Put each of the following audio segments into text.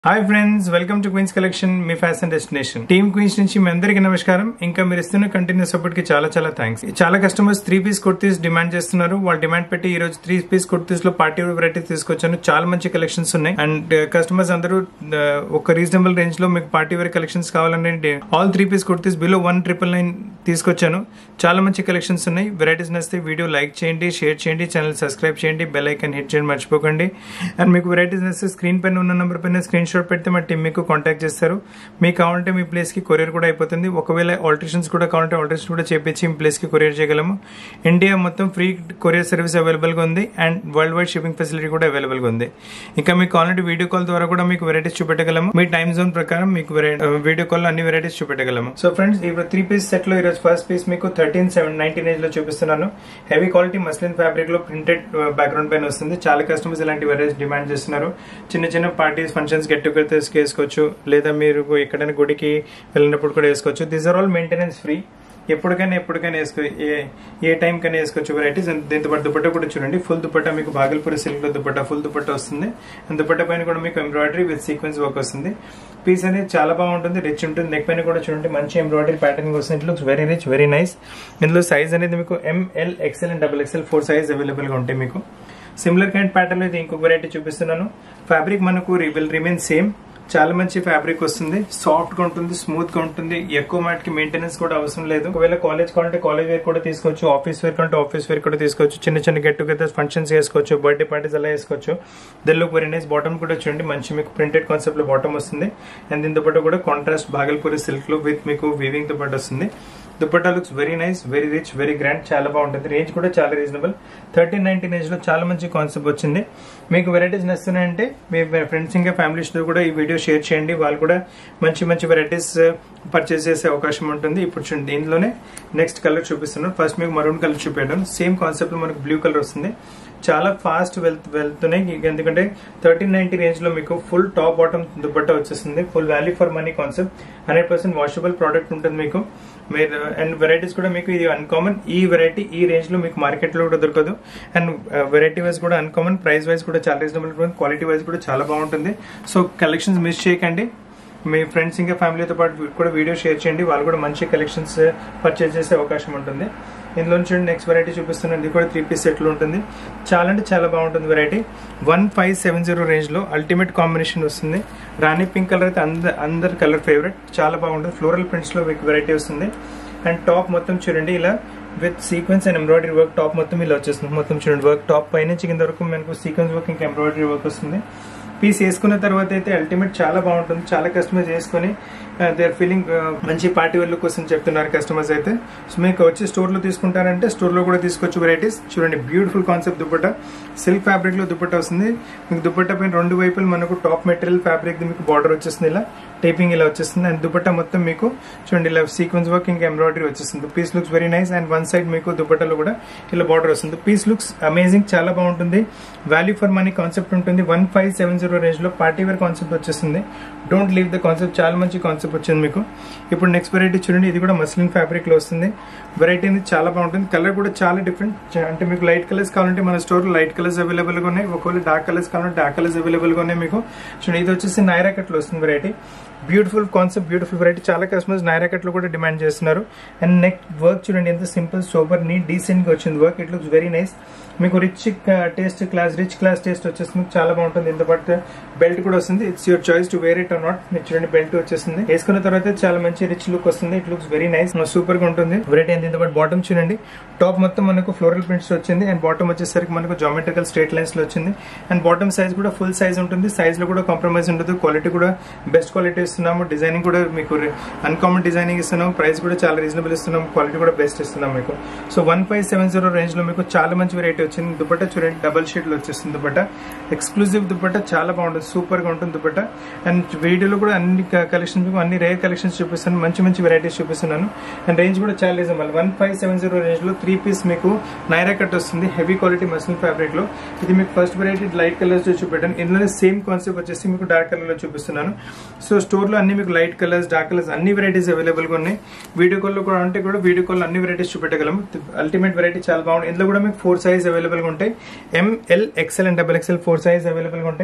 hi friends welcome to Queens Collection మీ fashion destination team Queens నుంచి మీ అందరికీ నమస్కారం ఇంకా మీరు ఇస్తున్న కంటిన్యూస్ సపోర్ట్ కి చాలా చాలా థ్యాంక్స్ చాలా customers three piece kurtis demand చేస్తున్నారు వాళ్ళు డిమాండ్ పెట్టి ఈ రోజు త్రీ పీస్ కుర్తీస్ లో పార్టీ వెరైటీస్ తీసుకొచ్చాను చాలా మంచి కలెక్షన్స్ ఉన్నాయి అండ్ కస్టమర్స్ అందరూ uh, ఒక రీజనబుల్ రేంజ్ లో మీకు పార్టీ వేర్ కలెక్షన్స్ కావాలంటే all three piece kurtis below one triple nine తీసుకొచ్చాను చాలా మంచి కలెక్షన్స్ ఉన్నాయి వెరైటీస్ నచ్చితే వీడియో లైక్ చేయండి షేర్ చేయండి ఛానల్ సబ్స్క్రైబ్ చేయండి బెల్ ఐకన్ హిట్ చేయండి మర్చిపోకండి అండ్ మీకు వెరైటీస్ నచ్చితే స్క్రీన్ పైన ఉన్న నెంబర్ పైన స్క్రీన్ షాట్ పెడితే మా టీం మీకు కాంటాక్ట్ చేస్తారు మీకు కావాలంటే మీ ప్లేస్ కి కొరియర్ కూడా అయిపోతుంది ఒకవేళ ఆల్టరేషన్స్ కూడా కావాలంటే ఆల్టరేషన్ కూడా చేపించి మీ ప్లేస్ కి కొరియర్ చేయగలము ఇండియా మొత్తం ఫ్రీ కొరియర్ సర్వీస్ అవైలబుల్ గా ఉంది and world wide shipping facility కూడా అవైలబుల్ గా ఉంది ఇంకా మీకు కావాలంటే వీడియో కాల్ ద్వారా కూడా మీకు వెరైటీస్ చూపెట్టగలము మీ టైం జోన్ ప్రకారం మీకు వీడియో కాల్ అన్ని వెరైటీస్ చూపెట్టగలము సో ఫ్రెండ్స్ ఇప్పుడు త్రీ పీస్ సెట్ లో ఈరోజు ఫస్ట్ పీస్ మీకు థర్టీన్ సెవెన్ నైన్టీన్ ఏజ్ లో చూపిస్తున్నాను హెవీ క్వాలిటీ మస్లిన్ ఫ్యాబ్రిక్ లో ప్రింటెడ్ బ్యాక్గ్రౌండ్ పైన వస్తుంది చాలా కస్టమర్స్ ఇలాంటి వెరైటీస్ డిమాండ్ చేస్తున్నారు చిన్న చిన్న పార్టీస్ ఫంక్షన్స్ గెట్ టుగెదర్స్ కి వేసుకోవచ్చు లేదా మీరు ఎక్కడైనా గుడికి వెళ్ళినప్పుడు కూడా వేసుకోవచ్చు these are all maintenance free ఎప్పటికైనా ఎప్పటికైనా వేసుకో ఏ ఏ టైం కైనా వేసుకోవచ్చు వెరైటీస్ దీంతో పాటు దుపట్టా కూడా చూడండి ఫుల్ దుపట్టా మీకు బాగల్పూరి సిల్క్ లో దుపట్టా ఫుల్ దుపట్టా వస్తుంది అండ్ దుపట్టా పైన కూడా మీకు ఎంబ్రాయిడరీ విత్ సీక్వెన్స్ వర్క్ వస్తుంది పీస్ అనేది చాలా బాగుంటుంది రిచ్ ఉంటుంది నెక్ పైన కూడా చూడండి మంచి ఎంబ్రాయిడరీ ప్యాటర్న్ వస్తుంది it looks very rich very nice ఇందులో సైజ్ అనేది మీకు M L XL and double XL four size available గా ఉంటాయి మీకు సిమిలర్ కైండ్ ప్యాటర్న్ లో ఇది ఇంకొక వెరైటీ చూపిస్తున్నాను ఫ్యాబ్రిక్ మనకు విల్ రిమైన్ సేమ్ చాలా మంచి ఫ్యాబ్రిక్ వస్తుంది సాఫ్ట్ గా ఉంటుంది స్మూత్ గా ఉంటుంది ఎక్కువ మాటికి మెయింటెనెన్స్ కూడా అవసరం లేదు ఒకవేళ కాలేజ్ కావాలంటే కాలేజ్ వేర్ కూడా తీసుకోవచ్చు ఆఫీస్ వేర్ కంటే ఆఫీస్ వేర్ కూడా తీసుకోవచ్చు చిన్న చిన్న గెట్ టుగెదర్ ఫంక్షన్స్ వేసుకోవచ్చు బర్త్డే పార్టీస్ అలా వేసుకోవచ్చు then look very nice bottom కూడా చూడండి మంచి మీకు ప్రింటెడ్ కాన్సెప్ట్ లో బాటమ్ వస్తుంది అండ్ దీంతో పాటు కూడా కాంట్రాస్ట్ బాగల్పూరి సిల్క్ లో విత్ మీకు వీవింగ్ తో పాటు వస్తుంది dupatta looks very nice very rich very grand చాలా బాగుంటుంది రేంజ్ కూడా చాలా రీజనబుల్ థర్టీన్ నైన్టీన్ ఏజ్ లో చాలా మంచి కాన్సెప్ట్ వచ్చింది మీకు వెరైటీస్ నచ్చుతున్నాయంటే మీ ఫ్రెండ్స్ ఇంకా ఫ్యామిలీస్ తో కూడా ఈ వీడియో షేర్ చేయండి వాళ్ళు కూడా మంచి మంచి వెరైటీస్ పర్చేస్ చేసే అవకాశం ఉంటుంది ఇప్పుడు చూడండి దీంట్లోనే నెక్స్ట్ కలర్ చూపిస్తున్నాను ఫస్ట్ మీకు మరూన్ కలర్ చూపించాను సేమ్ కాన్సెప్ట్ లో మనకు బ్లూ కలర్ వస్తుంది చాలా ఫాస్ట్ వెళ్త్ వెళ్తున్నాయి ఎందుకంటే థర్టీన్ నైన్టీ రేంజ్ లో మీకు ఫుల్ టాప్ బాటమ్ దుపట్టా వచ్చేస్తుంది full value for money concept hundred percent washable product ఉంటుంది మీకు మీరు అండ్ వెరైటీస్ కూడా మీకు ఇది అన్కామన్ ఈ వెరైటీ ఈ రేంజ్ లో మీకు మార్కెట్ లో కూడా దొరకదు అండ్ వెరైటీ వైజ్ కూడా అన్కామన్ ప్రైస్ వైజ్ కూడా చాలా రీజనబుల్ క్వాలిటీ వైజ్ కూడా చాలా బాగుంటుంది సో కలెక్షన్స్ మిస్ చేయకండి మీ ఫ్రెండ్స్ ఇంకా ఫ్యామిలీతో పాటు కూడా వీడియో షేర్ చేయండి వాళ్ళు కూడా మంచి కలెక్షన్స్ పర్చేస్ చేసే అవకాశం ఉంటుంది ఇందులో చూడండి నెక్స్ట్ వెరైటీ చూపిస్తున్నాను ఇది కూడా త్రీ పీస్ సెట్లో ఉంటుంది చాలా అంటే చాలా బాగుంటుంది variety one five seven zero రేంజ్లో అల్టిమేట్ కాంబినేషన్ వస్తుంది రాణి పింక్ కలర్ అయితే అందరు అందరు కలర్ ఫేవరెట్ చాలా బాగుంటుంది ఫ్లోరల్ ప్రింట్స్లో మీకు వెరైటీ వస్తుంది అండ్ టాప్ మొత్తం చూడండి ఇలా with sequence and embroidery work top మొత్తం ఇలా వచ్చేస్తుంది మొత్తం చూడండి వర్క్ టాప్ పైన కింద వరకు మనకు సీక్వెన్స్ వర్క్ ఇంకా ఎంబ్రాయిడరీ వర్క్ వస్తుంది పీస్ వేసుకున్న తర్వాత అయితే అల్టిమేట్ చాలా బాగుంటుంది చాలా కస్టమర్స్ వేసుకొని దే ఆర్ ఫీలింగ్ మంచి పార్టీ వేర్ లుక్ కోసం చెప్తున్నారు కస్టమర్స్ అయితే సో మీకు వచ్చి స్టోర్ లో తీసుకుంటారంటే స్టోర్ లో కూడా తీసుకోవచ్చు వెరైటీస్ చూడండి beautiful concept dupatta silk fabric లో దుపట్టా వస్తుంది మీకు దుపట్టా పైన రెండు వైపులు మనకు టాప్ మెటీరియల్ ఫ్యాబ్రిక్ మీకు బార్డర్ వచ్చేస్తుంది ఇలా టైపింగ్ ఇలా వచ్చేస్తుంది అండ్ దుపట్టా మొత్తం మీకు చూడండి ఇలా సీక్వెన్స్ వర్క్ ఇంకా ఎంబ్రాయిడరీ వచ్చేస్తుంది piece looks very nice and one side మీకు దుపట్టాలో కూడా ఇలా బార్డర్ వస్తుంది పీస్ లుక్స్ అమేజింగ్ చాలా బాగుంటుంది వాల్యూ ఫర్ మనీ కాన్సెప్ట్ ఉంటుంది one five seven zero range లో పార్టీ వేర్ కాన్సెప్ట్ వచ్చేస్తుంది డోంట్ లీవ్ ద కాన్సెప్ట్ చాలా మంచి కాన్సెప్ట్ వచ్చింది మీకు ఇప్పుడు నెక్స్ట్ వెరైటీ చూడండి ఇది కూడా మస్లిన్ ఫ్యాబ్రిక్ లో వస్తుంది వెరైటీ అనేది చాలా బాగుంటుంది కలర్ కూడా చాలా డిఫరెంట్ అంటే మీకు లైట్ కలర్స్ కావాలంటే మన స్టోర్ లైట్ కలర్స్ అవైలబుల్ గా ఉన్నాయి ఒకవేళ డార్క్ కలర్స్ కావాలంటే డార్క్ కలర్స్ అవైలబుల్ గా ఉన్నాయి మీకు చూడండి ఇది వచ్చేసి నైరా కట్ లో వస్తుంది variety beautiful concept beautiful variety చాలా కస్టమర్స్ నైరా కట్ లో కూడా డిమాండ్ చేస్తున్నారు అండ్ నెక్ వర్క్ చూడండి ఎంత సింపుల్ సూపర్ నీట్ డీసెంట్ గా వచ్చింది work it looks very nice మీకు rich taste class rich class taste వచ్చేస్తుంది చాలా బాగుంటుంది ఇంత పాటు బెల్ట్ కూడా వస్తుంది it's your choice to wear it or not మీరు చూడండి బెల్ట్ వచ్చేస్తుంది వేసుకున్న తర్వాత చాలా మంచి రిచ్ లుక్ వస్తుంది it looks very nice super గా ఉంటుంది వెరైటీ ఎంత పాటు బాటమ్ చూడండి టాప్ మొత్తం మనకు ఫ్లోరల్ ప్రింట్స్ వచ్చింది అండ్ బాటమ్ వచ్చేసరికి మనకు జామెట్రికల్ స్ట్రేట్ లైన్స్ లో వచ్చింది అండ్ బాటమ్ సైజ్ కూడా ఫుల్ సైజ్ ఉంటుంది సైజ్ లో కూడా కాంప్రమైజ్ ఉండదు క్వాలిటీ కూడా బెస్ట్ క్వాలిటీ ఇస్తున్నాము డిజైనింగ్ కూడా మీకు అన్కామన్ డిజైనింగ్ ఇస్తున్నాము ప్రైస్ కూడా చాలా రీజనబుల్ ఇస్తున్నాం క్వాలిటీ కూడా బెస్ట్ ఇస్తున్నాం మీకు so one five seven zero range లో మీకు చాలా మంచి వెరైటీ వచ్చింది దుపట్టా చూడండి డబల్ షేడ్ లో వచ్చేస్తుంది దుపట్టా ఎక్స్క్లూజివ్ దుపట్టా చాలా బాగుంటుంది సూపర్ గా ఉంటుంది దుపట్టా అండ్ వీడియోలో కూడా అన్ని కలెక్షన్స్ మీకు అన్ని రేర్ కలెక్షన్స్ చూపిస్తాను మంచి మంచి వెరైటీస్ చూపిస్తున్నాను అండ్ రేంజ్ కూడా చాలా reasonable one five seven zero range లో త్రీ పీస్ మీకు నైరా కట్ వస్తుంది హెవీ క్వాలిటీ మస్లిన్ ఫ్యాబ్రిక్ లో ఇది మీకు ఫస్ట్ వెరైటీ లైట్ కలర్స్ లో చూపెట్టాను ఇందులోనే సేమ్ కాన్సెప్ట్ వచ్చేసి మీకు డార్క్ కలర్ లో చూపిస్తున్నాను సో స్టోర్ లో అన్ని మీకు లైట్ కలర్స్ డార్క్ కలర్స్ అన్ని వెరైటీస్ అవైలబుల్ గా ఉన్నాయి వీడియో కాల్ లో కూడా అంటే కూడా వీడియో కాల్ అన్ని వెరైటీస్ చూపెట్టగలం అల్టిమేట్ వెరైటీ చాలా బాగుంది ఇందులో కూడా మీకు ఫోర్ సైజ్ అవైలబుల్ గా ఉంటాయి M L XL and double XL four size available గా ఉంటాయి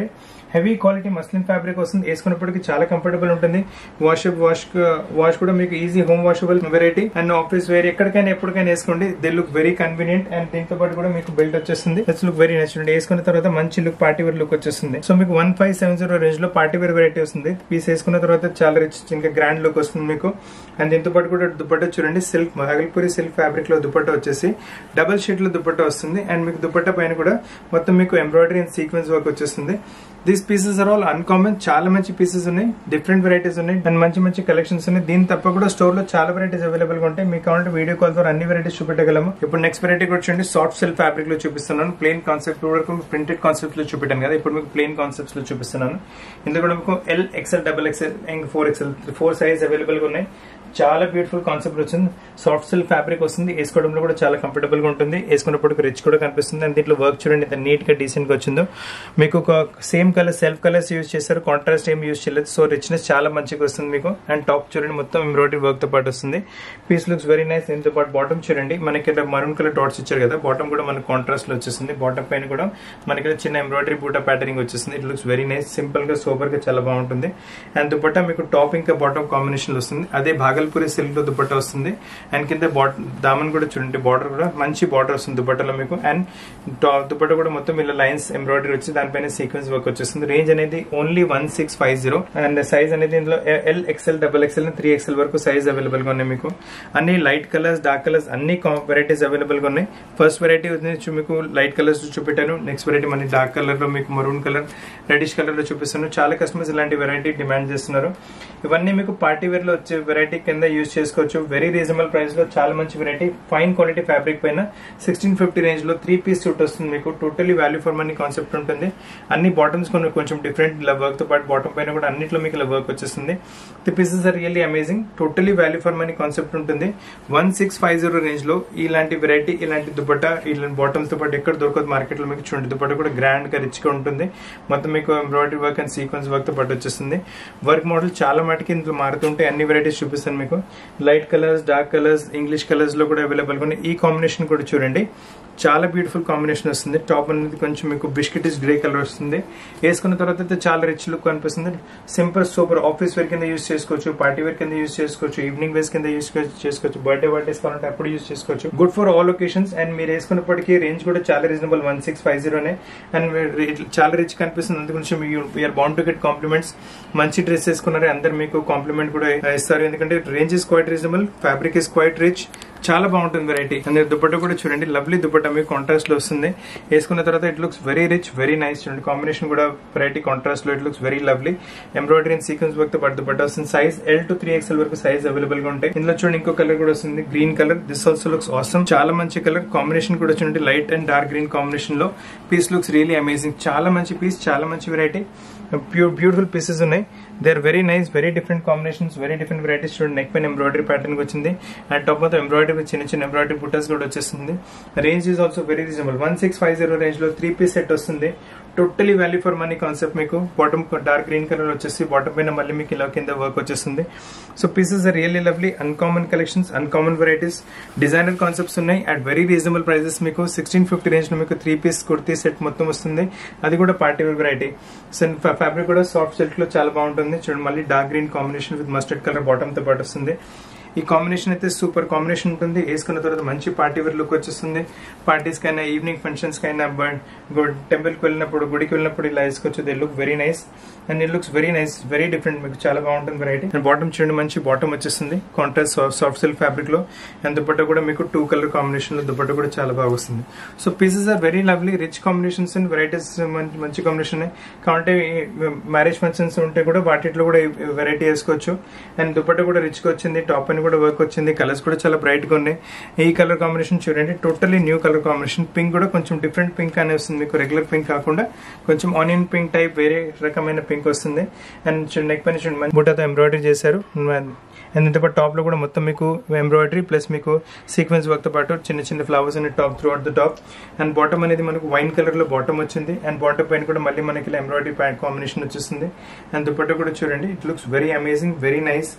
హెవీ క్వాలిటీ మస్లిన్ ఫ్యాబ్రిక్ వస్తుంది వేసుకున్నప్పటికీ చాలా కంఫర్టబుల్ ఉంటుంది వాష్ వాష్ వాష్ కూడా మీకు easy home washable variety and office wear ఎక్కడికైనా ఎప్పటికైనా వేసుకోండి they look very convenient and దీంతో పాటు కూడా మీకు బెల్ట్ వచ్చేస్తుంది ఇట్స్ లుక్ వెరీ నైస్ చూడండి వేసుకున్న తర్వాత మంచి లుక్ పార్టీ వేర్ లుక్ వచ్చేస్తుంది సో మీకు one five seven zero range లో పార్టీ వేర్ వెరైటీ వస్తుంది పీస్ వేసుకున్న తర్వాత చాలా రిచ్ ఇంకా గ్రాండ్ లుక్ వస్తుంది మీకు అండ్ దీంతో పాటు కూడా దుపట్టా చూడండి సిల్క్ అగల్పూరి సిల్క్ ఫ్యాబ్రిక్ లో దుపట్టా వచ్చేసి డబల్ షీట్ లో దుపట్టా వస్తుంది అండ్ మీకు దుపట్టా పైన కూడా మొత్తం మీకు ఎంబ్రాయిడరీ అండ్ సీక్వెన్స్ వర్క్ వచ్చేస్తుంది these pieces are all uncommon చాలా మంచి పీసెస్ ఉన్నాయి డిఫరెంట్ వెరైటీస్ ఉన్నాయి అండ్ మంచి మంచి కలెక్షన్స్ ఉన్నాయి దీని తప్ప కూడా స్టోర్ లో చాలా వెరైటీస్ అవైలబుల్ గా ఉంటాయి మీకు కావాలంటే వీడియో కాల్ ద్వారా అన్ని వెరైటీస్ చూపెట్టగలము ఇప్పుడు నెక్స్ట్ వెరైటీ కూడా చూడండి సాఫ్ట్ సెల్ ఫ్యాబ్రిక్ లో చూపిస్తున్నాను ప్లేన్ కాన్సెప్ట్ వరకు ప్రింటెడ్ కాన్సెప్ట్ లో చూపెట్టాను కదా ఇప్పుడు మీకు ప్లేన్ కాన్సెప్ట్స్ లో చూపిస్తున్నాను ఇందులో కూడా మీకు ఎల్ ఎక్స్ఎల్ డబల్ ఎక్స్ఎల్ ఇంకా four XL four size available గా ఉన్నాయి చాలా బ్యూటిఫుల్ కాన్సెప్ట్ వచ్చింది సాఫ్ట్ సిల్క్ ఫ్యాబ్రిక్ వస్తుంది వేసుకోవడంలో కూడా చాలా కంఫర్టబుల్ గా ఉంటుంది వేసుకున్నప్పుడు రిచ్ కూడా కనిపిస్తుంది అండ్ దీంట్లో వర్క్ చూడండి ఎంత నీట్ గా డీసెంట్ గా వచ్చిందో మీకు ఒక same colour self colours use చేస్తారు కాంట్రాస్ట్ ఏం యూజ్ చేయలేదు సో రిచ్నెస్ చాలా మంచిగా వస్తుంది మీకు అండ్ టాప్ చూడండి మొత్తం ఎంబ్రాయిడరీ వర్క్ తో పాటు వస్తుంది పీస్ లుక్స్ వెరీ నైస్ దీంతో పాటు బాటమ్ చూడండి మనకి మరూన్ కలర్ డాట్స్ ఇచ్చారు కదా బాటమ్ కూడా మనకి కాంట్రాస్ట్ లో వచ్చేస్తుంది బాటమ్ పైన కూడా మనకి చిన్న ఎంబ్రాయిడరీ బూటా ప్యాటర్నింగ్ వచ్చేస్తుంది it looks very nice simple గా సూపర్ గా చాలా బాగుంటుంది అండ్ దుపట్టా మీకు టాప్ ఇంకా బాటమ్ కాంబినేషన్ లో వస్తుంది అదే భాగల్పూరి సిల్క్ లో దుపట్టా వస్తుంది అండ్ కింద దామన్ కూడా చూడండి బార్డర్ కూడా మంచి బార్డర్ వస్తుంది దుపట్టాలో మీకు అండ్ దుపట్టా కూడా మొత్తం ఇలా లైన్స్ ఎంబ్రాయిడరీ వచ్చి దానిపైన సీక్వెన్స్ వర్క్ వచ్చేస్తుంది రేంజ్ అనేది only one six five zero and size అనేది ఇందులో L XL double XL three XL వరకు సైజ్ అవైలబుల్ గా ఉన్నాయి మీకు అన్ని లైట్ కలర్స్ డార్క్ కలర్స్ అన్ని వెరైటీస్ అవైలబుల్ గా ఉన్నాయి ఫస్ట్ వెరైటీ వచ్చి మీకు లైట్ కలర్స్ చూపెట్టాను నెక్స్ట్ వెరైటీ మన డార్క్ కలర్ లో మీకు మరూన్ కలర్ రెడిష్ కలర్ లో చూపిస్తాను చాలా కస్టమర్స్ ఇలాంటి వెరైటీ డిమాండ్ చేస్తున్నారు ఇవన్నీ మీకు పార్టీ వేర్ లో వచ్చే వెరైటీ కింద యూజ్ చేసుకోవచ్చు వెరీ రీజనబుల్ ప్రైస్ లో చాలా మంచి వెరైటీ ఫైన్ క్వాలిటీ ఫ్యాబ్రిక్ పైన సిక్స్టీన్ ఫిఫ్టీ రేంజ్ లో త్రీ పీస్ సూట్ వస్తుంది మీకు totally value for money concept ఉంటుంది అన్ని బాటమ్స్ కొన్ని కొంచెం డిఫరెంట్ ఇలా వర్క్ తో పాటు బాటమ్ పైన కూడా అన్నిట్లో మీకు ఇలా వర్క్ వచ్చేస్తుంది the pieces are really amazing totally value for money concept ఉంటుంది one six five zero range లో ఇలాంటి వెరైటీ ఇలాంటి దుపట్టా ఇలాంటి బాటమ్స్ తో పాటు ఎక్కడ దొరకదు మార్కెట్ లో మీకు చూడండి దుపట్టా కూడా గ్రాండ్ గా రిచ్ గా ఉంటుంది మొత్తం మీకు embroidery work and sequence work తో పాటు వచ్చేస్తుంది వర్క్ మోడల్ చాలా మటుకి ఇందులో మారుతుంటే అన్ని వెరైటీస్ చూపిస్తాను మీకు light colours dark colours English colours లో కూడా అవైలబుల్ ఉన్నాయి ఈ కాంబినేషన్ కూడా చూడండి చాలా బ్యూటిఫుల్ కాంబినేషన్ వస్తుంది టాప్ అనేది కొంచెం మీకు బిస్కెటిష్ గ్రే కలర్ వస్తుంది వేసుకున్న తర్వాత అయితే చాలా రిచ్ లుక్ అనిపిస్తుంది సింపుల్ సూపర్ ఆఫీస్ వేర్ కింద యూస్ చేసుకోవచ్చు పార్టీ వేర్ కింద యూస్ చేసుకోవచ్చు ఈవినింగ్ వేస్ కింద యూస్ చేసుకోవచ్చు బర్త్డే పార్టీస్ కావాలంటే అప్పుడు యూస్ చేసుకోవచ్చు good for all locations and మీరు వేసుకున్నప్పటికీ రేంజ్ కూడా చాలా రీజనబుల్ వన్ సిక్స్ ఫైవ్ జీరోనే అండ్ చాలా రిచ్ కనిపిస్తుంది అందుగురించి you're bound to get compliments మంచి డ్రెస్ వేసుకున్నారు అందరు మీకు కాంప్లిమెంట్ కూడా ఇస్తారు ఎందుకంటే range is quite reasonable fabric is quite rich చాలా బాగుంటుంది వెరైటీ అండ్ దుపట్టా కూడా చూడండి లవ్లీ దుపట్టా మీకు కాంట్రాస్ట్ లో వస్తుంది వేసుకున్న తర్వాత it looks very rich very nice చూడండి కాంబినేషన్ కూడా వెరైటీ కాంట్రాస్ట్ లో it looks very lovely embroidery and sequence work తో పాటు దుపట్టా వస్తుంది size L to three XL వరకు సైజ్ అవైలబుల్ గా ఉంటాయి ఇందులో చూడండి ఇంకో కలర్ కూడా వస్తుంది green colour this also looks awesome చాలా మంచి కలర్ కాంబినేషన్ కూడా చూడండి light and dark green combination లో పీస్ లుక్స్ రియలీ అమేజింగ్ చాలా మంచి పీస్ చాలా మంచి వెరైటీ ప్యూర్ బ్యూటిఫుల్ పీసెస్ ఉన్నాయి they are very nice very different combinations very different varieties చూడండి నెక్ పైన ఎంబ్రాయిడరీ ప్యాటర్న్ వచ్చింది అండ్ టాప్ మొత్తం ఎంబ్రాయిడరీ చిన్న చిన్న ఎంబ్రాయిడరీ బుట్టస్ కూడా వచ్చేస్తుంది range is also very reasonable one six five zero range లో త్రీ పీస్ సెట్ వస్తుంది totally value for money concept మీకు బాటమ్ డార్క్ గ్రీన్ కలర్ వచ్చేసి బాటమ్ పైన మళ్ళీ మీకు ఇలా కింద వర్క్ వచ్చేస్తుంది so pieces are really lovely uncommon collections uncommon varieties designer concepts ఉన్నాయి అట్ వెరీ రీజనబుల్ ప్రైసెస్ మీకు సిక్స్టీన్ ఫిఫ్టీ రేంజ్ లో మీకు త్రీ పీస్ కుర్తీ సెట్ మొత్తం వస్తుంది అది కూడా party wear variety so fabric కూడా సాఫ్ట్ సిల్క్ లో చాలా బాగుంటుంది చూడండి మళ్ళీ dark green combination with mustard colour bottom తో పాటు వస్తుంది ఈ కాంబినేషన్ అయితే సూపర్ కాంబినేషన్ ఉంటుంది వేసుకున్న తర్వాత మంచి పార్టీ వేర్ లుక్ వచ్చేస్తుంది పార్టీస్ కైనా ఈవినింగ్ ఫంక్షన్స్ కైనా టెంపుల్ కి వెళ్ళినప్పుడు గుడికి వెళ్ళినప్పుడు ఇలా వేసుకోవచ్చు they look very nice and it looks very nice very different మీకు చాలా బాగుంటుంది వెరైటీ అండ్ బాటమ్ చూడండి మంచి బాటమ్ వచ్చేస్తుంది కాంట్రాస్ట్ సాఫ్ట్ సిల్క్ ఫ్యాబ్రిక్ లో అండ్ దుపట్టా కూడా మీకు టూ కలర్ కాంబినేషన్ లో దుపట్టా కూడా చాలా బాగా వస్తుంది so pieces are very lovely rich combinations and varieties మంచి కాంబినేషన్ కాబట్టి మ్యారేజ్ ఫంక్షన్స్ ఉంటే కూడా వాటిలో కూడా వెరైటీ వేసుకోవచ్చు అండ్ దుపట్టా కూడా రిచ్ గా వచ్చింది టాప్ అని కూడా వర్క్ వచ్చింది కలర్స్ కూడా చాలా బ్రైట్ గా ఉన్నాయి ఈ కలర్ కాంబినేషన్ చూడండి totally new colour combination pink కూడా కొంచెం డిఫరెంట్ పింక్ అనే వస్తుంది మీకు రెగ్యులర్ పింక్ కాకుండా కొంచెం ఆనియన్ పింక్ టైప్ వేరే రకమైన పింక్ వస్తుంది అండ్ చూడండి నెక్ పైన చూడండి బుట్టతో ఎంబ్రాయిడరీ చేశారు అండ్ దీంతో పాటు టాప్ లో కూడా మొత్తం మీకు ఎంబ్రాయిడరీ ప్లస్ మీకు సీక్వెన్స్ వర్క్ తో పాటు చిన్న చిన్న ఫ్లవర్స్ అనే top throughout the top and bottom అనేది మనకు వైన్ కలర్ లో బాటమ్ వచ్చింది అండ్ బాటమ్ పైన కూడా మళ్ళీ మనకి ఎంబ్రాయిడరీ ప్యాంట్ కాంబినేషన్ వచ్చేస్తుంది అండ్ దుపట్టా కూడా చూడండి it looks very amazing very nice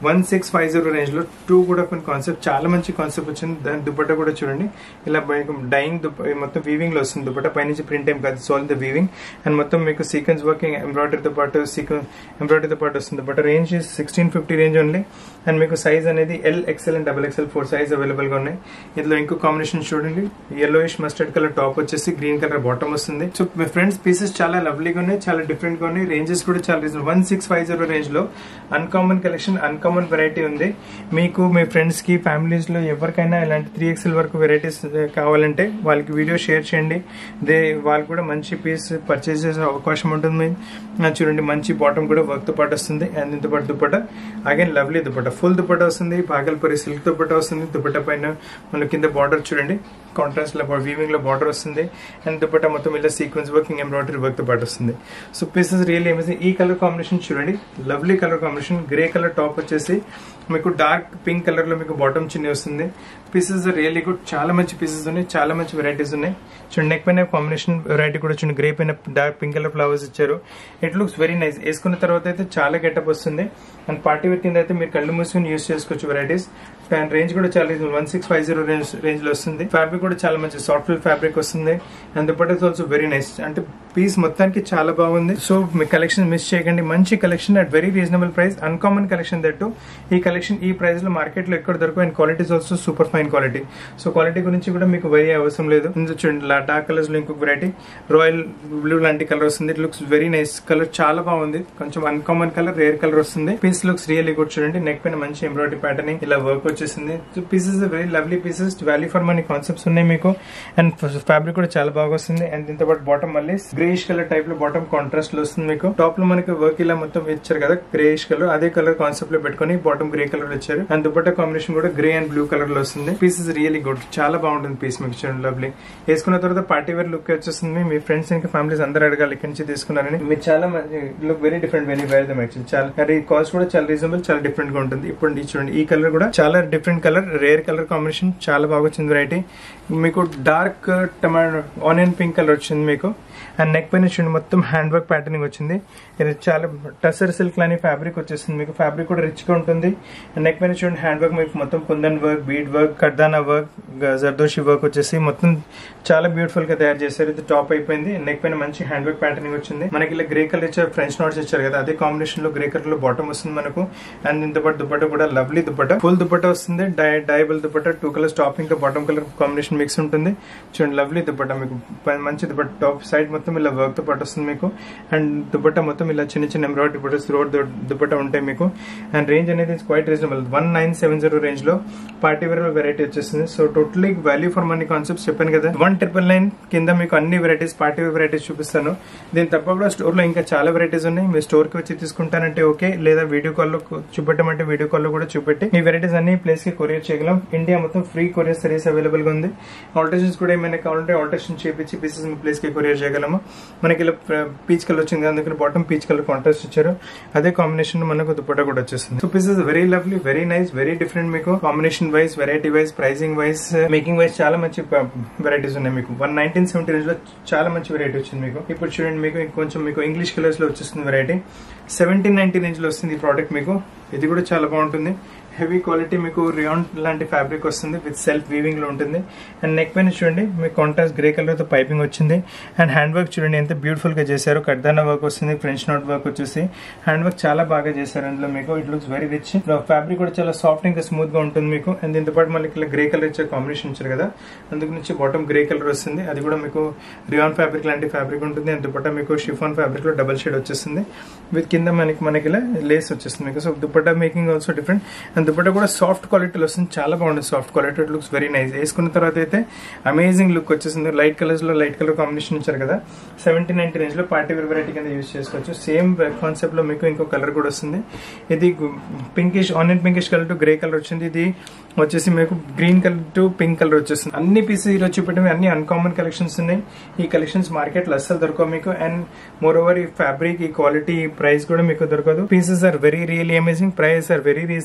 one six five zero range లో టూ కూడా కొన్ని కాన్సెప్ట్ చాలా మంచి కాన్సెప్ట్ వచ్చింది దాని దుపట్టా కూడా చూడండి ఇలా డైయింగ్ మొత్తం వీవింగ్ లో వస్తుంది దుపట్టా పైనుంచి ప్రింట్ ఏం కాదు సోల్ ద వీవింగ్ అండ్ మొత్తం మీకు సీక్వెన్స్ వర్కింగ్ ఎంబ్రాయిడరీతో పాటు సీక్వెన్స్ ఎంబ్రాయిడరీతో పాటు వస్తుంది but range sixteen fifty range only and మీకు సైజ్ అనేది L XL and double XL four size available గా ఉన్నాయి ఇందులో ఇంకో కాంబినేషన్ చూడండి yellowish మస్టర్డ్ కలర్ టాప్ వచ్చేసి గ్రీన్ కలర్ బాటమ్ వస్తుంది సో మీ ఫ్రెండ్స్ పీసెస్ చాలా లవ్లీగా ఉన్నాయి చాలా డిఫరెంట్ గా ఉన్నాయి రేంజెస్ కూడా చాలా reason one six five zero range లో అన్కామన్ కలెక్షన్ అన్కామన్ వెరైటీ ఉంది మీకు మీ ఫ్రెండ్స్ కి ఫ్యామిలీస్ లో ఎవరికైనా ఇలాంటి త్రీ ఎక్స్ఎల్ వరకు వెరైటీస్ కావాలంటే వాళ్ళకి వీడియో షేర్ చేయండి దే వాళ్ళు కూడా మంచి పీస్ పర్చేస్ చేసే అవకాశం ఉంటుంది ఆ, చూడండి మంచి బాటమ్ కూడా వర్క్ తో పాటు వస్తుంది అండ్ దీంతో పాటు dupatta again lovely dupatta full dupatta వస్తుంది భాగల్పూరి సిల్క్ దుపట్ట వస్తుంది దుపట్ట పైన మన కింద బార్డర్ చూడండి కాంట్రాస్ట్ లో వీవింగ్ లో బార్డర్ వస్తుంది అండ్ దుపట్ట మొత్తం ఇలా సీక్వెన్స్ వర్కింగ్ ఎంబ్రాయిడరీ వర్క్ తో పాటు వస్తుంది సో పీసెస్ రియల్ ఏమైంది ఈ కలర్ కాంబినేషన్ చూడండి lovely colour combination grey colour top వచ్చేసి మీకు డార్క్ పింక్ కలర్ లో మీకు బాటమ్ చిన్ని వస్తుంది పీసెస్ రియల్లీ గుడ్ చాలా మంచి పీసెస్ ఉన్నాయి చాలా మంచి వెరైటీస్ ఉన్నాయి చూడండి నెక్ పైన కాంబినేషన్ వెరైటీ కూడా చూడండి గ్రే పైన డార్క్ పింక్ కలర్ ఫ్లవర్స్ ఇచ్చారు ఇట్ లుక్స్ వెరీ నైస్ వేసుకున్న తర్వాత అయితే చాలా గెటప్ వస్తుంది అండ్ పార్టీ వేర్ కింద అయితే మీరు కళ్ళు మూసుకుని యూస్ చేసుకోవచ్చు వెరైటీస్ అండ్ రేంజ్ కూడా చాలా one six five zero range range లో వస్తుంది ఫ్యాబ్రిక్ కూడా చాలా మంచి సాఫ్ట్ ఫ్యాబ్రిక్ వస్తుంది and dupatta also very nice అంటే పీస్ మొత్తానికి చాలా బాగుంది సో మీ కలెక్షన్ మిస్ చేయకండి మంచి collection at very reasonable price uncommon collection that ఈ కలెక్షన్ ఈ ప్రైస్ లో మార్కెట్ లో ఎక్కడ దొరకవు and qualities also super fine quality so quality గురించి కూడా మీకు వెరీ అవసరం లేదు ఇందులో చూడండి డార్క్ కలర్స్ లో ఇంకొక వెరైటీ రాయల్ బ్లూ లాంటి కలర్ వస్తుంది it looks very nice colour చాలా బాగుంది కొంచెం అన్కామన్ కలర్ రేర్ కలర్ వస్తుంది పీస్ లుక్స్ రియల్లీ గుడ్ చూడండి నెక్ పైన మంచి ఎంబ్రాయిడరీ ప్యాటర్నింగ్ ఇలా వర్క్ వచ్చేసింది pieces very lovely pieces value for money concepts ఉన్నాయి మీకు అండ్ ఫ్యాబ్రిక్ కూడా చాలా బాగా వస్తుంది అండ్ దీంతో పాటు బాటమ్ మళ్ళీ గ్రేష్ కలర్ టైప్ లో బాటమ్ కాంట్రాస్ట్ లో వస్తుంది మీకు టాప్ లో మనకి వర్క్ ఇలా మొత్తం ఇచ్చారు కదా గ్రేష్ కలర్ అదే కలర్ కాన్సెప్ట్ లో పెట్టుకొని బాటమ్ గ్రే కలర్ ఇచ్చారు అండ్ దుపట్టా కాంబినేషన్ కూడా గ్రే అండ్ బ్లూ కలర్ లో వస్తుంది పీసెస్ రియల్లీ గుడ్ చాలా బాగుంటుంది పీస్ మీకు చూడండి లవ్లీ వేసుకున్న తర్వాత పార్టీ వేర్ లుక్ వచ్చేస్తుంది మీ ఫ్రెండ్స్ ఇంకా ఫ్యామిలీస్ అందరూ అడగాలి ఇక్కడి నుంచి తీసుకున్నారని మీరు చాలా look very different very wear them actually చాలా అది కాస్ట్ కూడా చాలా రీజనబుల్ చాలా డిఫరెంట్ గా ఉంటుంది ఇప్పుడు ఈ చూడండి ఈ కలర్ కూడా చాలా different colour rare colour combination చాలా బాగా వచ్చింది వెరైటీ మీకు dark tomato onion pink colour వచ్చింది మీకు అండ్ నెక్ పైన చూడండి మొత్తం హ్యాండ్ వర్క్ ప్యాటర్నింగ్ వచ్చింది ఇది చాలా టసర్ సిల్క్ లాని ఫ్యాబ్రిక్ వచ్చేస్తుంది మీకు ఫ్యాబ్రిక్ కూడా రిచ్ గా ఉంటుంది అండ్ నెక్ పైన చూడండి హ్యాండ్ వర్క్ మీకు మొత్తం కుందన్ వర్క్ బీడ్ వర్క్ కర్దానా వర్క్ జర్దోషి వర్క్ వచ్చేసి మొత్తం చాలా బ్యూటిఫుల్ గా తయారు చేశారు ఇది టాప్ అయిపోయింది నెక్ పైన మంచి హ్యాండ్ వర్క్ ప్యాటర్నింగ్ వచ్చింది మనకి ఇలా గ్రే కలర్ ఇచ్చారు ఫ్రెంచ్ నోట్స్ ఇచ్చారు కదా అదే కాంబినేషన్ లో గ్రే కలర్ లో బాటమ్ వస్తుంది మనకు అండ్ దీంతో పాటు దుపట్ట కూడా లవ్లీ దుపట్ట ఫుల్ దుపట్ట వస్తుంది dye dyeable dupatta two colours topping తో బాటమ్ కలర్ కాంబినేషన్ మిక్స్ ఉంటుంది చూడండి లవ్లీ దుపట్ట మీకు ప- మంచి దుపట్ట టాప్ సైడ్ మొత్తం ఇలా వర్క్ తో పాటు వస్తుంది మీకు అండ్ దుపట్ట మొత్తం ఇలా చిన్న చిన్న ఎంబ్రాయిడరీ దుపట్ట రోడ్ దుపట్ట ఉంటాయి మీకు అండ్ రేంజ్ అనేది quite reasonable one nine seven zero range లో పార్టీ వేర్ వెరైటీ వచ్చేస్తుంది so totally value for money concepts చెప్పాను కదా వన్ ట్రిపుల్ నైన్ కింద మీకు అన్ని వెరైటీస్ పార్టీ వేర్ వెరైటీస్ చూపిస్తాను దీని తప్ప కూడా స్టోర్ లో ఇంకా చాలా వెరైటీస్ ఉన్నాయి మీ స్టోర్ కి వచ్చి తీసుకుంటానంటే ఓకే లేదా వీడియో కాల్ లో చూపెట్టమంటే వీడియో కాల్ లో కూడా చూపెట్టి ఈ వెరైటీస్ అన్ని ప్లేస్ కి కొరియర్ చేయగలం ఇండియా మొత్తం ఫ్రీ కొరియర్ సర్వీస్ అవైలబుల్ గా ఉంది ఆల్టరేషన్స్ కూడా ఏమైనా కావాలంటే ఆల్టరేషన్ చేపించి పీసెస్ మీ ప్లేస్ కి కొరియర్ చేయగలము మనకి ఇలా పీచ్ కలర్ వచ్చింది అందుకని బాటమ్ పీచ్ కలర్ కాంట్రాస్ట్ ఇచ్చారు అదే కాంబినేషన్ మనకు దుపట్టా కూడా వచ్చేస్తుంది so pieces very lovely very nice very different మీకు combination wise variety wise pricing wise making wise చాలా మంచి వెరైటీస్ ఉన్నాయి మీకు వన్ నైన్టీన్ సెవెంటీ రేంజ్ లో చాలా మంచి వెరైటీ వచ్చింది మీకు ఇప్పుడు చూడండి మీకు కొంచెం మీకు ఇంగ్లీష్ కలర్స్ లో వచ్చేస్తుంది వెరైటీ సెవెంటీన్ నైన్టీ రేంజ్ లో వస్తుంది ఈ ప్రోడక్ట్ మీకు ఇది కూడా చాలా బాగుంటుంది హెవీ క్వాలిటీ మీకు రియాన్ లాంటి ఫ్యాబ్రిక్ వస్తుంది విత్ సెల్ఫ్ వీవింగ్ లో ఉంటుంది అండ్ నెక్ పైన చూడండి మీకు కాంట్రాస్ట్ గ్రే కలర్ తో పైపింగ్ వచ్చింది అండ్ హ్యాండ్ వర్క్ చూడండి ఎంత బ్యూటిఫుల్ గా చేశారు కడ్దానా వర్క్ వస్తుంది ఫ్రెంచ్ నోట్ వర్క్ వచ్చేసి హ్యాండ్ వర్క్ చాలా బాగా చేశారు అందులో మీకు it looks very rich fabric కూడా చాలా సాఫ్ట్ ఇంకా స్మూత్ గా ఉంటుంది మీకు అండ్ దీంతో పాటు మళ్ళీ ఇలా గ్రే కలర్ ఇచ్చే కాంబినేషన్ ఇచ్చారు కదా అందుకు నుంచి బాటమ్ గ్రే కలర్ వస్తుంది అది కూడా మీకు రియాన్ ఫ్యాబ్రిక్ లాంటి ఫ్యాబ్రిక్ ఉంటుంది అండ్ దుపట్టా మీకు షిఫాన్ ఫ్యాబ్రిక్ లో డబల్ షేడ్ వచ్చేస్తుంది విత్ కింద మనకి మనకి ఇలా లేస్ వచ్చేస్తుంది మీకు so dupatta making also different and dupatta కూడా సాఫ్ట్ క్వాలిటీలో వస్తుంది చాలా బాగుంటుంది soft quality it looks very nice వేసుకున్న తర్వాత అయితే అమేజింగ్ లుక్ వచ్చేసింది లైట్ కలర్స్ లో లైట్ కలర్ కాంబినేషన్ ఇచ్చారు కదా సెవెంటీ నైన్టీ రేంజ్ లో పార్టీ వేర్ వెరైటీ కింద యూస్ చేసుకోవచ్చు సేమ్ కాన్సెప్ట్ లో మీకు ఇంకో కలర్ కూడా వస్తుంది ఇది pinkish onion pinkish colour to grey colour వచ్చింది ఇది వచ్చేసి మీకు green colour to pink colour వచ్చేస్తుంది అన్ని పీసెస్ ఈరోజు చూపెట్టడం అన్ని అన్కామన్ కలెక్షన్స్ ఉన్నాయి ఈ కలెక్షన్స్ మార్కెట్ లో అస్సలు దొరకవు మీకు అండ్ మోర్ ఓవర్ ఈ ఫ్యాబ్రిక్ ఈ క్వాలిటీ ఈ ప్రైస్ కూడా మీకు దొరకదు pieces are very really amazing price are very reasonable మీకు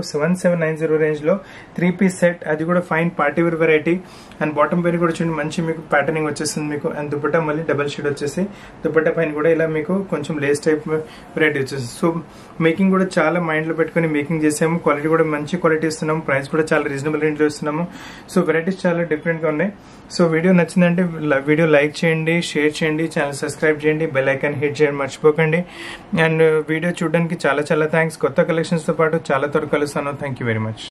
seven seven nine zero range లో త్రీ పీస్ సెట్ అది కూడా fine party wear variety and bottom పైన కూడా చూడండి మంచి మీకు ప్యాటర్నింగ్ వచ్చేస్తుంది మీకు అండ్ దుపట్టా మళ్ళీ డబల్ షీట్ వచ్చేసి దుపట్టా పైన కూడా ఇలా మీకు కొంచెం లేస్ టైప్ వెరైటీ వచ్చేసి సో మేకింగ్ కూడా చాలా మైండ్ లో పెట్టుకుని మేకింగ్ చేసాము క్వాలిటీ కూడా మంచి క్వాలిటీ ఇస్తున్నాము ప్రైస్ కూడా చాలా రీజనబుల్ రేంజ్ లో ఇస్తున్నాము సో వెరైటీస్ చాలా డిఫరెంట్ గా ఉన్నాయి సో వీడియో నచ్చిందంటే వీడియో లైక్ చేయండి షేర్ చేయండి ఛానల్ సబ్స్క్రైబ్ చేయండి బెల్ ఐకాన్ హిట్ చేయండి మర్చిపోకండి అండ్ వీడియో చూడడానికి చాలా చాలా థ్యాంక్స్ కొత్త కలెక్షన్స్ తో పాటు చాలా త్వరగా కలుస్తాను థ్యాంక్ యూ వెరీ మచ్